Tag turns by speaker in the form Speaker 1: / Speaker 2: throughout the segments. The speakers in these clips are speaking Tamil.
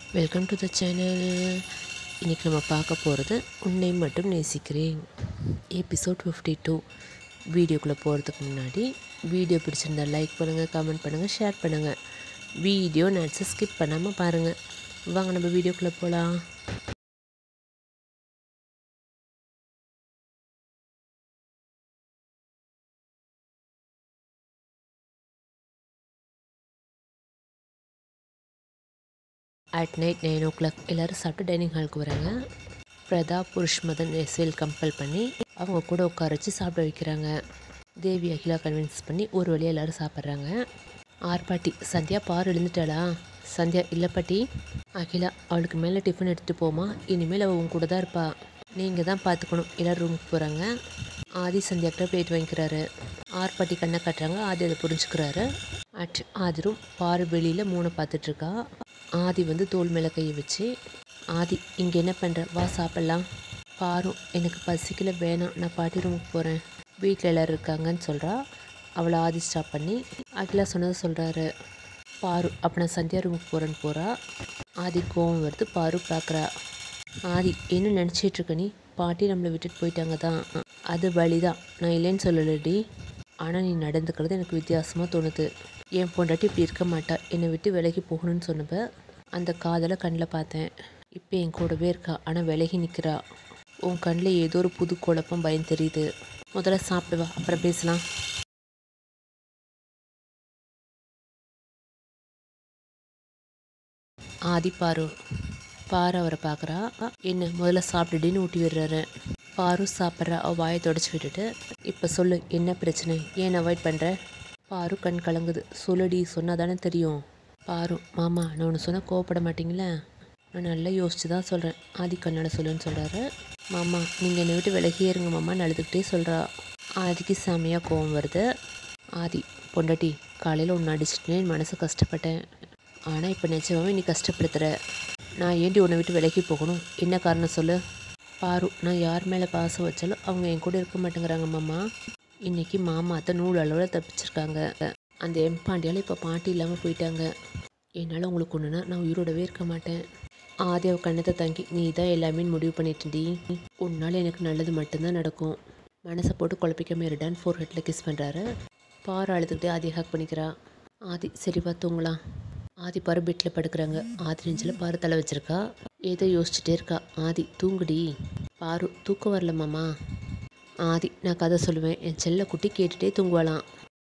Speaker 1: வெல்கம் டு த சேனல் இன்றைக்கி நம்ம பார்க்க போகிறது உன்னை மட்டும் நேசிக்கிறேன் எபிசோட் ஃபிஃப்டி டூ வீடியோக்குள்ளே போகிறதுக்கு முன்னாடி வீடியோ பிடிச்சிருந்தா லைக் பண்ணுங்கள் கமெண்ட் பண்ணுங்கள் ஷேர் பண்ணுங்கள் வீடியோ நட்ஸை ஸ்கிப் பண்ணாமல் பாருங்கள் வாங்க நம்ம வீடியோக்குள்ளே போகலாம் at night nine o'clock எல்லோரும் சாப்பிட்டு டைனிங் ஹாலுக்கு வராங்க பிரதாப் புருஷ்மதன் எஸ்வேல் கம்பல் பண்ணி அவங்க கூட உட்கார வச்சு சாப்பிட வைக்கிறாங்க தேவி அகிலா கன்வின்ஸ் பண்ணி ஒரு வழியாக எல்லோரும் சாப்பிட்றாங்க ஆர்பாட்டி சந்தியா பார் எழுந்துட்டாளா சந்தியா இல்லை பாட்டி அகிலா அவளுக்கு மேலே டிஃபன் எடுத்துகிட்டு போமா இனிமேல் அவள் உன் கூட தான் இருப்பா நீங்கள் தான் பார்த்துக்கணும் எல்லோரும் ரூமுக்கு போகிறாங்க ஆதி சந்தியாக்கிட்ட பிளேட் வாங்கிக்கிறாரு ஆர்பாட்டி கண்ணை காட்டுறாங்க ஆதி அதை புரிஞ்சுக்கிறாரு அட் ஆதிரும் பாரு வெளியில் மூணை பார்த்துட்ருக்கா ஆதி வந்து தோல் மேலே கையை வச்சு ஆதி இங்கே என்ன பண்ணுற வா சாப்பிட்லாம் பாரும் எனக்கு பசிக்கல வேணாம் நான் பாட்டி ரூமுக்கு போகிறேன் வீட்டில் எல்லோரும் இருக்காங்கன்னு சொல்கிறா அவளை ஆதி ஸ்டாப் பண்ணி அகிலா சொன்னதை சொல்கிறாரு பாரு அப்போ நான் சந்தியா ரூமுக்கு போகிறேன்னு போகிறா ஆதி கோவம் வருது பாரு பார்க்குறா ஆதி என்ன நினச்சிட்டு இருக்க நீ பாட்டி நம்மளை விட்டுட்டு போயிட்டாங்க தான் அது வழி தான் நான் இல்லைன்னு சொல்லலடி ஆனால் நீ நடந்துக்கிறது எனக்கு வித்தியாசமாக தோணுது என் பொண்டாட்டி இப்படி இருக்க மாட்டா என்னை விட்டு விலகி போகணும்னு சொன்னப்ப அந்த காதலை கண்ணில் பார்த்தேன் இப்போ என் கூடவே இருக்கா ஆனால் விலகி நிற்கிறா உன் கண்ணில் ஏதோ ஒரு புது குழப்பம் பயம் தெரியுது முதல்ல சாப்பிடுவா அப்புறம் பேசலாம் ஆதி பாரு பாரு அவரை பார்க்குறா என்ன முதல்ல சாப்பிட்டுடின்னு ஊட்டி விடுறாரு பாரு சாப்பிட்றா அவள் வாயை தொடச்சி விட்டுட்டு இப்போ சொல்லு என்ன பிரச்சனை ஏன் அவாய்ட் பண்ணுற பாரு கண் கலங்குது சொல்லுடி சொன்னால் தானே தெரியும் பாரு மாமா நான் ஒன்று சொன்னால் கோவப்பட மாட்டீங்களே நான் நல்லா யோசிச்சு தான் சொல்கிறேன் ஆதி கண்ணாட சொல்லுன்னு சொல்கிறாரு மாமா நீங்கள் என்னை விட்டு விலகியே இருங்க மாமா அழுதுகிட்டே சொல்கிறா ஆதிக்கு செமையாக கோவம் வருது ஆதி பொண்டாட்டி காலையில் ஒன்று அடிச்சிட்டுனே என் மனசு கஷ்டப்பட்டேன் ஆனால் இப்போ நிஜமாவே நீ கஷ்டப்படுத்துகிற நான் ஏண்டி உன்னை விட்டு விலகி போகணும் என்ன காரணம் சொல்லு பாரு நான் யார் மேலே பாசம் வச்சாலும் அவங்க என் கூட இருக்க மாட்டேங்கிறாங்க மாமா இன்றைக்கி மாமா அத்தை நூல் அளவில் தப்பிச்சிருக்காங்க அந்த எம்பாண்டியால் இப்போ பாட்டி இல்லாமல் போயிட்டாங்க என்னால் உங்களுக்கு ஒன்றுனா நான் உயிரோடவே இருக்க மாட்டேன் ஆதி அவ கண்ணத்தை தங்கி நீ தான் எல்லாமே முடிவு பண்ணிட்டுடி உன்னால் எனக்கு நல்லது மட்டும்தான் நடக்கும் மனசை போட்டு குழப்பிக்காம இருடான்னு ஃபோர் ஹெட்டில் கிஸ் பண்ணுறாரு பாரு அழுதுகிட்டே ஆதி ஹேக் பண்ணிக்கிறா ஆதி சரிப்பா தூங்கலாம் ஆதி பாரு பெட்டில் படுக்கிறாங்க ஆதி நெஞ்சில் பாரு தலை வச்சிருக்கா ஏதோ யோசிச்சுட்டே இருக்கா ஆதி தூங்குடி பாரு தூக்கம் வரல மாமா ஆதி நான் கதை சொல்லுவேன் என் செல்ல குட்டி கேட்டுட்டே தூங்குவாளாம்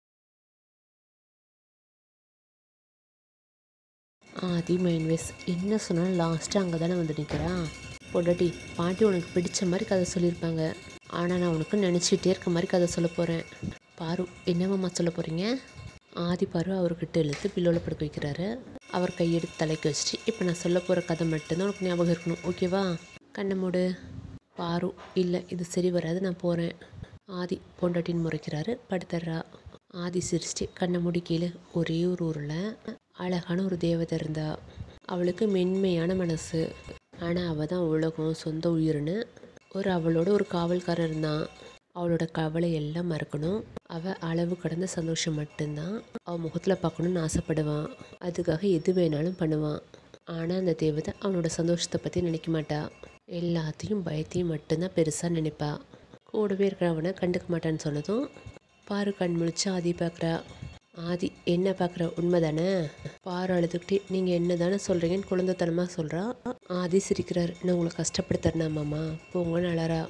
Speaker 1: ஆதி மைன்வேஸ் என்ன சொன்னாலும் லாஸ்ட்டாக அங்கே தானே வந்து நிற்கிறான் பொண்டாட்டி பாட்டி உனக்கு பிடிச்ச மாதிரி கதை சொல்லியிருப்பாங்க ஆனால் நான் உனக்கு நினச்சிட்டே இருக்க மாதிரி கதை சொல்ல போகிறேன் பாரு என்னமாம்மா சொல்ல போகிறீங்க ஆதி பாரு அவர்கிட்ட இழுத்து பில்லோவில் படுக்க வைக்கிறாரு அவர் கையெடுத்து தலைக்கு வச்சுட்டு இப்போ நான் சொல்ல போகிற கதை மட்டும்தான் உனக்கு ஞாபகம் இருக்கணும் ஓகேவா கண்ணை மூடு பாரு இல்லை இது சரி வராது நான் போகிறேன் ஆதி பொண்டாட்டின்னு முறைக்கிறாரு படுத்துடுறா ஆதி சிரிச்சிட்டு கண்ணை மூடி கீழே ஒரே ஒரு ஊரில் அழகான ஒரு தேவதை இருந்தா அவளுக்கு மென்மையான மனசு ஆனால் அவள் தான் உலகம் சொந்த உயிர்னு ஒரு அவளோட ஒரு காவல்காரன் இருந்தான் அவளோட கவலை எல்லாம் மறக்கணும் அவள் அளவு கடந்த சந்தோஷம் மட்டும்தான் அவள் முகத்தில் பார்க்கணுன்னு ஆசைப்படுவான் அதுக்காக எது வேணாலும் பண்ணுவான் ஆனால் அந்த தேவதை அவனோட சந்தோஷத்தை பற்றி நினைக்க மாட்டா எல்லாத்தையும் பயத்தையும் மட்டும்தான் பெருசாக நினைப்பா கூடவே இருக்கிறவனை கண்டுக்க மாட்டான்னு சொன்னதும் பாரு கண் முழிச்சு ஆதி பார்க்குறா ஆதி என்ன பார்க்குற உண்மை தானே பாரு அழுதுகிட்டே நீங்கள் என்ன தானே சொல்கிறீங்கன்னு குழந்தைத்தனமாக சொல்கிறா ஆதி சிரிக்கிறார் நான் உங்களை கஷ்டப்படுத்துறேனா மாமா போங்கன்னு அழறா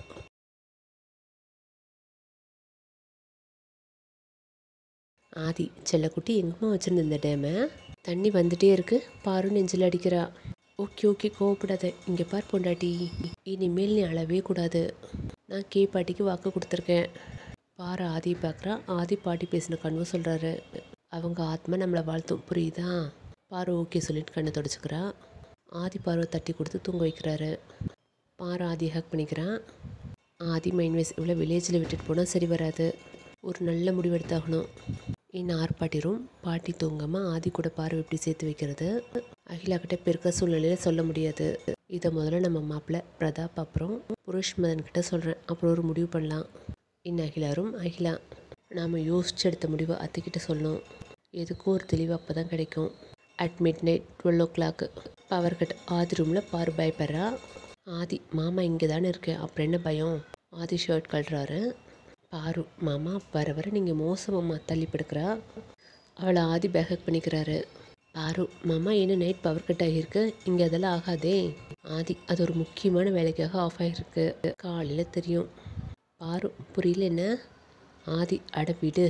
Speaker 1: ஆதி செல்லக்குட்டி எங்கம்மா வச்சுருந்த இந்த டேமை தண்ணி வந்துட்டே இருக்கு பாரு நெஞ்சில் அடிக்கிறா ஓகே ஓகே கோவப்படாத இங்கே பார் பொண்டாட்டி இனிமேல் நீ அழவே கூடாது நான் கே பாட்டிக்கு வாக்கு கொடுத்துருக்கேன் பாரு ஆதி பார்க்குறா ஆதி பாட்டி பேசின கனவு சொல்கிறாரு அவங்க ஆத்மா நம்மளை வாழ்த்தும் புரியுதா பாரு ஓகே சொல்லிட்டு கண்ணை தொடச்சிக்கிறா ஆதி பார்வை தட்டி கொடுத்து தூங்க வைக்கிறாரு பாரு ஆதி ஹேக் பண்ணிக்கிறான் ஆதி மைன்வேஸ் இவ்வளோ வில்லேஜில் விட்டுட்டு போனால் சரி வராது ஒரு நல்ல முடிவு எடுத்தாகணும் இன்னும் ஆர்ப்பாட்டி ரூம் பாட்டி தூங்காமல் ஆதி கூட பார்வை எப்படி சேர்த்து வைக்கிறது அகிலா கிட்ட பெருக்க சூழ்நிலையில் சொல்ல முடியாது இதை முதல்ல நம்ம மாப்பிள்ளை பிரதாப் அப்புறம் புருஷ் மதன் கிட்ட சொல்கிறேன் அப்புறம் ஒரு முடிவு பண்ணலாம் இன்னும் அகிலாரும் அகிலா நாம் யோசிச்சு எடுத்த முடிவை அத்தைக்கிட்ட சொல்லணும் எதுக்கும் ஒரு தெளிவு அப்போ தான் கிடைக்கும் at midnight twelve o'clock power cut Aadhi ரூமில் பாரு பயப்படுறா ஆதி மாமா இங்கே தானே இருக்கு அப்புறம் என்ன பயம் ஆதி ஷர்ட் கழுறாரு பாரு மாமா வர வர நீங்கள் மோசமாம்மா தள்ளி படுக்கிறா அவளை ஆதி பேக்கப் பண்ணிக்கிறாரு பாரு மாமா என்ன நைட் பவர் கட் ஆகியிருக்கு இங்கே அதெல்லாம் ஆகாதே ஆதி அது ஒரு முக்கியமான வேலைக்காக ஆஃப் ஆகிருக்கு காலையில் தெரியும் பாரு புரியல என்ன ஆதி அட விடு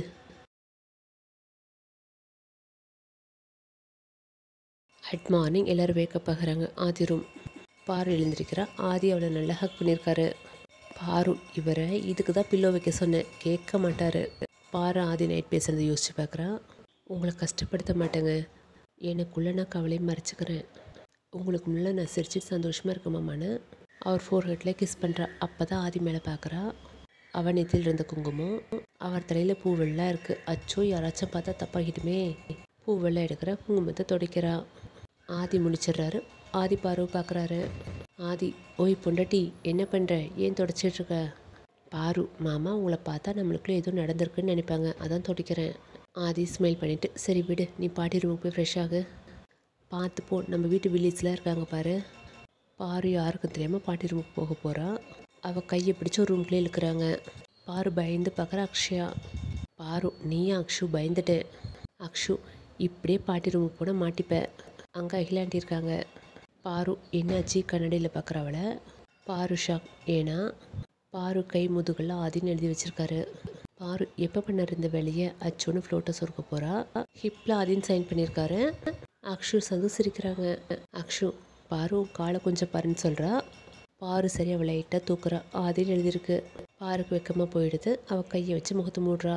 Speaker 1: அட் மார்னிங் எல்லோரும் வேக்கப் ஆகுறாங்க ஆதி ரூம் பாரு எழுந்திருக்கிறா ஆதி அவளை நல்லா ஹக் பண்ணியிருக்காரு பாரு இவரை இதுக்கு தான் பில்லோ வைக்க சொன்னேன் கேட்க மாட்டார் பாரு ஆதி நைட் பேசுகிறத யோசிச்சு பார்க்குறா உங்களை கஷ்டப்படுத்த மாட்டேங்க எனக்குள்ளே நான் கவலையை மறைச்சிக்கிறேன் உங்களுக்கு முன்னே நான் சிரிச்சிட்டு சந்தோஷமாக இருக்க மாமான்னு அவர் ஃபோர் ஹெட்டில் கிஸ் பண்ணுறா அப்போ தான் ஆதி மேலே பார்க்குறா அவன் நெத்தியில் இருந்த குங்குமம் அவர் தலையில் பூ வெள்ளம் இருக்குது அச்சோ யாராச்சும் பார்த்தா தப்பாகிடுமே பூ வெள்ளம் எடுக்கிற குங்குமத்தை துடைக்கிறா ஆதி முடிச்சிடுறாரு ஆதி பார்வை பார்க்குறாரு ஆதி ஓய் பொண்டாட்டி என்ன பண்ணுற ஏன் தொடச்சிட்டு இருக்க பாரு மாமா உங்களை பார்த்தா நம்மளுக்குள்ள ஏதோ நடந்திருக்குன்னு நினைப்பாங்க அதான் துடைக்கிறேன் ஆதி ஸ்மைல் பண்ணிவிட்டு சரி விடு நீ பாட்டி ரூமுக்கு போய் ஃப்ரெஷ் ஆகு பார்த்து போ நம்ம வீட்டு வில்லேஜில் இருக்காங்க பாரு பாரு யாருக்கும் தெரியாமல் பாட்டி ரூமுக்கு போக போகிறா அவள் கையை பிடிச்சி ஒரு ரூம்குள்ளே இழுக்கிறாங்க பாரு பயந்து பார்க்குற அக்ஷயா பாரு நீ அக்ஷு பயந்துட்டேன் அக்ஷு இப்படியே பாட்டி ரூமுக்கு போனால் மாட்டிப்ப அங்கே அகிலாண்டி இருக்காங்க பாரு என்னாச்சு கண்ணாடியில் பார்க்குறவளை பாரு ஷாக் ஏன்னா பாரு கை முதுகில் ஆதின்னு எழுதி வச்சிருக்காரு பாரு எப்போ பண்ணார் இந்த வேலையை அச்சுன்னு ஃப்ளோட்டை சொருக்க போகிறா ஹிப்பில் ஆதின்னு சைன் பண்ணியிருக்காரு அக்ஷு சந்து சிரிக்கிறாங்க அக்ஷு பாரு காலை கொஞ்சம் பாருன்னு சொல்கிறா பாரு சரி அவளை லைட்டாக தூக்குறா ஆதின்னு எழுதியிருக்கு பாருக்கு வெக்கமாக போயிடுது அவள் கையை வச்சு முகத்தை மூடுறா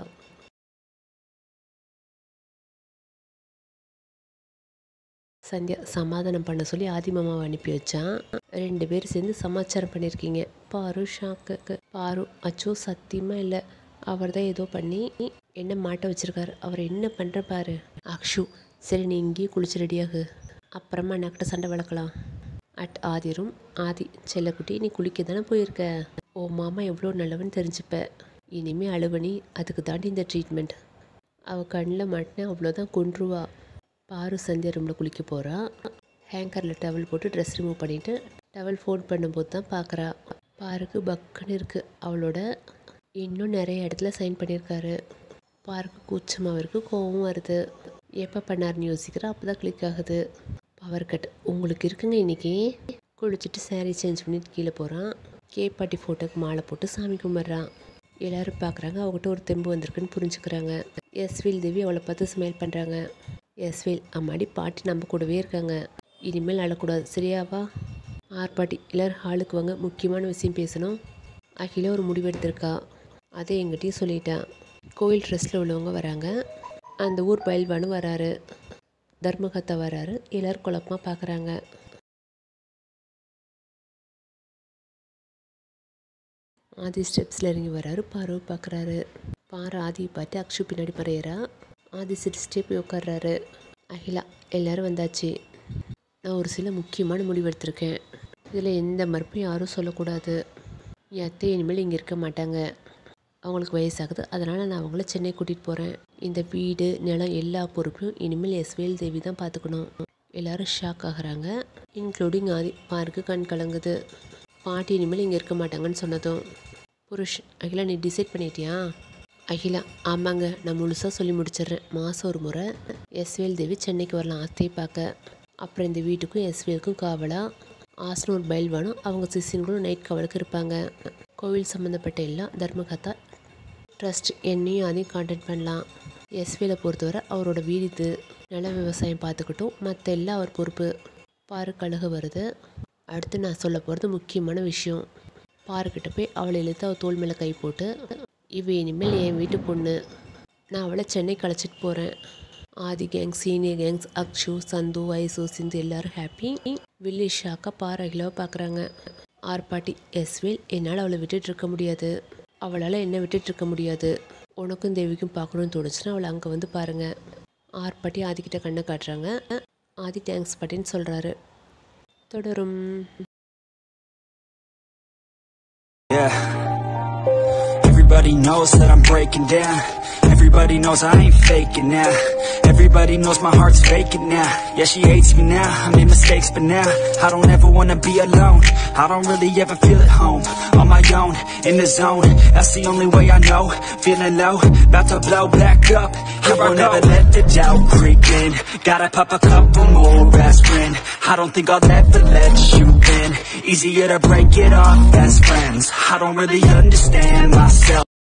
Speaker 1: சந்தியா சமாதானம் பண்ண சொல்லி ஆதிமாமாவை அனுப்பி வச்சான் ரெண்டு பேர் சேர்ந்து சமாச்சாரம் பண்ணியிருக்கீங்க பாரு ஷாக்கு பாரு அச்சோ சத்தியமாக இல்லை அவர் தான் ஏதோ பண்ணி என்ன மாட்ட வச்சிருக்காரு அவர் என்ன பண்ணுற பாரு அக்ஷு சரி நீ இங்கேயே குளிச்சு ரெடியாகு அப்புறமா நக்கிட்ட சண்டை வளர்க்கலாம் அட் ஆதி ரூம் ஆதி செல்லக்குட்டி நீ குளிக்க தானே போயிருக்க ஓ மாமா எவ்வளோ நல்லவன்னு தெரிஞ்சுப்ப இனிமே அழுவணி அதுக்கு தாண்டி இந்த ட்ரீட்மெண்ட் அவள் கண்ணில் மாட்டினா அவ்வளோதான் கொன்றுவா பாரு சந்தியா ரூமில் குளிக்க போகிறா ஹேங்கரில் டவல் போட்டு ட்ரெஸ் ரிமூவ் பண்ணிவிட்டு டவல் ஃபோல்ட் பண்ணும்போது தான் பார்க்குறா பாருக்கு பக்குன்னு இருக்குது அவளோட இன்னும் நிறைய இடத்துல சைன் பண்ணியிருக்காரு பாருக்கு கூச்சமாக இருக்குது கோவம் வருது எப்போ பண்ணாருன்னு யோசிக்கிறா அப்போ தான் கிளிக் ஆகுது பவர் கட் உங்களுக்கு இருக்குங்க இன்றைக்கி குளிச்சுட்டு saree சேஞ்ச் பண்ணிட்டு கீழே போகிறான் கே பாட்டி ஃபோட்டோக்கு மாலை போட்டு சாமி கும்பிட்றான் எல்லாரும் பார்க்குறாங்க அவங்ககிட்ட ஒரு தெம்பு வந்திருக்குன்னு புரிஞ்சுக்கிறாங்க எஸ்வில் தேவி அவளை பார்த்து ஸ்மைல் பண்ணுறாங்க எஸ்வில் அம்மாடி பாட்டி நம்ம கூடவே இருக்காங்க இனிமேல் அழக்கூடாது சரியாவா ஆர் பாட்டி எல்லோரும் ஹாலுக்கு வாங்க முக்கியமான விஷயம் பேசணும் அகில ஒரு முடிவு எடுத்திருக்கா அதை எங்கிட்டயும் சொல்லிட்டான் கோயில் ட்ரெஸ்ஸில் உள்ளவங்க வராங்க அந்த ஊர் பயில்வானும் வராரு தர்மகத்தா வராரு எல்லோரும் குழப்பமாக பார்க்குறாங்க ஆதி ஸ்டெப்ஸில் இறங்கி வராரு பார்வை பார்க்குறாரு பாரு ஆதியை பார்த்து அக்ஷு பின்னாடி மறையிறா ஆதி சிரிச்சிட்டே போய் உட்கார்றாரு அகிலா எல்லாரும் வந்தாச்சு நான் ஒரு சில முக்கியமான முடிவு எடுத்திருக்கேன் இதில் எந்த மறுப்பையும் யாரும் சொல்லக்கூடாது என் அத்தை இனிமேல் இங்கே இருக்க மாட்டாங்க அவங்களுக்கு வயசாகுது அதனால் நான் அவங்கள சென்னை கூட்டிகிட்டு போகிறேன் இந்த வீடு நிலம் எல்லா பொறுப்பையும் இனிமேல் எஸ்வேல் தேவி தான் பார்த்துக்கணும் எல்லாரும் ஷாக் ஆகுறாங்க இன்க்ளூடிங் ஆதி பாருக்கு கண் கலங்குது பாட்டி இனிமேல் இங்கே இருக்க மாட்டாங்கன்னு சொன்னதும் புருஷ் அகிலா நீ டிசைட் பண்ணிட்டியா அகிலா ஆமாங்க நான் முழுசாக சொல்லி முடிச்சிடுறேன் மாதம் ஒரு முறை எஸ்வேல் தேவி சென்னைக்கு வரலாம் அத்தையை பார்க்க அப்புறம் இந்த வீட்டுக்கும் எஸ்வேலுக்கும் காவலா ஆசனூர் பயில்வானும் அவங்க சிசின்களும் நைட் காவலுக்கு இருப்பாங்க கோவில் சம்மந்தப்பட்ட எல்லாம் தர்மகத்தா ட்ரஸ்ட் என்னையும் அதையும் கான்டாக்ட் பண்ணலாம் எஸ்வியில் பொறுத்தவரை அவரோட வீடு இது நில விவசாயம் பார்த்துக்கிட்டும் மற்ற எல்லாம் அவர் பொறுப்பு பாரு கழுகு வருது அடுத்து நான் சொல்ல போகிறது முக்கியமான விஷயம் பாருக்கிட்ட போய் அவளை இழுத்து அவள் தோள் மேலே கை போட்டு இவ இனிமேல் என் வீட்டு பொண்ணு நான் அவளை சென்னை கழிச்சிட்டு போகிறேன் Aadhi gang senior gangs Akshu Sandhu Aisu சிந்து எல்லாரும் ஹாப்பி வில்லி ஷாக்கா பாரு அகிலாவை பார்க்குறாங்க ஆர்பாட்டி எஸ்வேல் என்னால் அவளை விட்டுட்டு இருக்க முடியாது அவளால் என்ன விட்டுட்டு இருக்க முடியாது உனக்கும் தேவிக்கும் பார்க்கணும்னு தோணுச்சுன்னா அவளை அங்கே வந்து பாருங்கள் ஆர்பாட்டி ஆதிக்கிட்ட கண்ணை காட்டுறாங்க ஆதி தேங்க்ஸ் பாட்டின்னு சொல்கிறாரு தொடரும்
Speaker 2: Yeah. Everybody Everybody knows that I'm breaking down. Everybody knows I ain't faking now. Everybody knows my heart's vacant now. Yeah, she hates me now. I made mistakes, but now I don't ever wanna be alone. I don't really ever feel at home. On my own, in the zone. That's the only way I know. Feeling low, about to blow back up. I won't ever let the doubt creep in. Gotta pop a couple more aspirin. I don't think I'll ever let you in. Easier to break it off best friends. I don't really understand myself.